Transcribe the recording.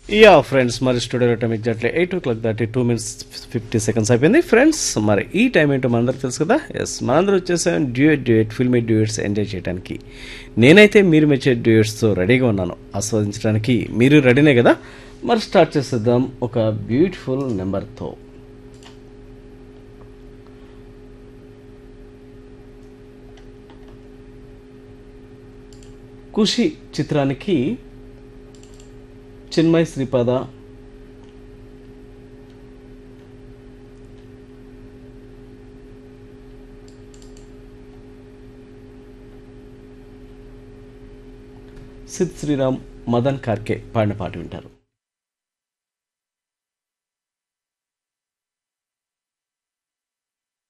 yeah friends మరి studio time exactly eight o'clock దాటి two minutes fifty seconds అయిపోయింది friends మరి ఈ టైం ఏంటో మనందరికి తెలుసు కదా ఎస్ మనందరూ వచ్చేసాం duet duet filmy duets enjoy చేయడానికి నేనైతే మీరు మెచ్చే డ్యూయట్స్తో రెడీగా ఉన్నాను ఆస్వాదించడానికి మీరు రెడీనే కదా మరి స్టార్ట్ చేసేద్దాం ఒక బ్యూటిఫుల్ నెంబర్తో ఖుషి చిత్రానికి చిన్మయ్ శ్రీపాద సిద్ శ్రీరామ్ మదన్ కార్కే పాడిన పాట వింటారు